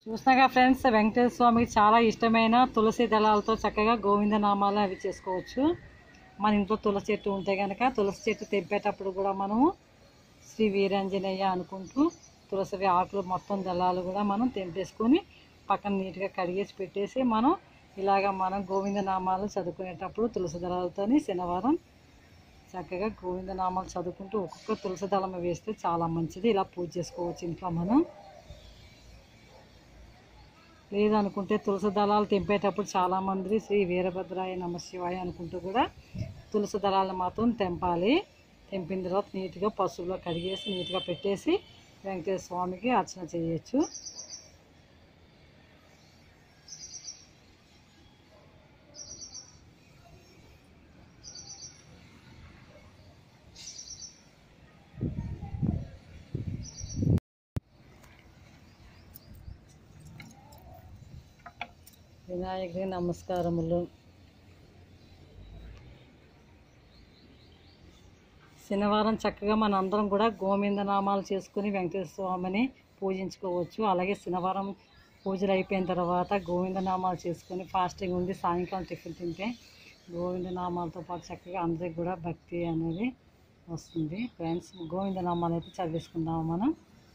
చూసినాగా friends Venkateswara స్వామికి చాలా ఇష్టమైన తులసి దళాలతో చక్కగా గోవింద నామాలు అవి చేసుకోవచ్చు మన ఇంట్లో తులసి చెట్టు ఉంటే కనుక తులసి చెట్టు తెంపేటప్పుడు కూడా మనము శ్రీ వీరాంజనేయ అనుకుంటూ తులసి ఆకులు మొత్తం దళాలు కూడా మనం తెంపేసుకొని పక్కన నీట్గా కడిగేసి పెట్టేసి మనం ఇలాగ మనం గోవింద నామాలు చదువుకునేటప్పుడు తులసి దళాలతోని శనివారం చక్కగా గోవింద నామాలు చదువుకుంటూ ఒక్కొక్క తులసి దళం వేస్తే చాలా మంచిది ఇలా పూజ చేసుకోవచ్చు ఇంట్లో మనం లేదనుకుంటే తులసి దళాలు తెంపేటప్పుడు చాలామంది శ్రీ వీరభద్రాయ నమ శివాయ అనుకుంటూ కూడా తులసి దళాలను మాత్రం తెంపాలి తెంపిన తర్వాత నీట్గా పసుపులో కడిగేసి నీట్గా పెట్టేసి వెంకటేశ్వర స్వామికి అర్చన చేయొచ్చు వినాయకుడికి నమస్కారములు శనివారం చక్కగా మన అందరం కూడా గోవింద నామాలు చేసుకుని వెంకటేశ్వర స్వామిని పూజించుకోవచ్చు అలాగే శనివారం పూజలు అయిపోయిన తర్వాత గోవింద నామాలు చేసుకొని ఫాస్టింగ్ ఉండి సాయంకాలం టిఫిన్ తింటే గోవింద నామాలతో పాటు చక్కగా అందరికి కూడా భక్తి అనేది వస్తుంది ఫ్రెండ్స్ గోవింద నామాలు అయితే చదివేసుకుందాము మనం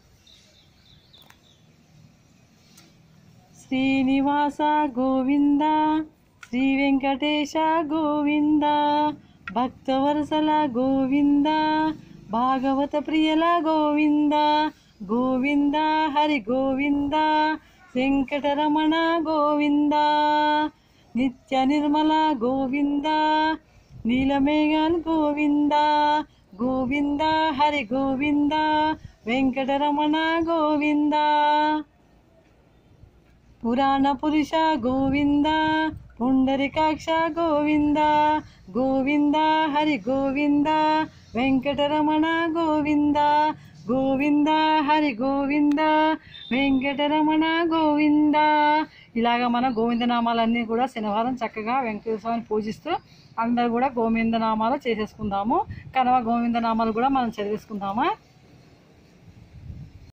శ్రీనివాస గోవింద శ్రీ వెంకటేశ గోవింద భక్తవరసల గోవింద భాగవత ప్రియల గోవింద గోవింద హరి గోవింద వెంకటరమణ గోవింద నిత్య నిర్మల గోవింద నీలమేఘాన్ గోవింద గోవింద హరి గోవింద వెంకటరమణ గోవింద పురాణ పురుష గోవింద పుండరికాక్ష గోవింద గోవింద హరి గోవింద వెంకటరమణ గోవింద గోవింద హరి గోవింద వెంకటరమణ గోవింద ఇలాగ మన గోవింద నామాలన్నీ కూడా శనివారం చక్కగా వెంకటేశ్వర స్వామిని పూజిస్తూ అందరూ కూడా గోవింద నామాలు చేసేసుకుందాము కనవ గోవింద నామాలు కూడా మనం చదివేసుకుందామా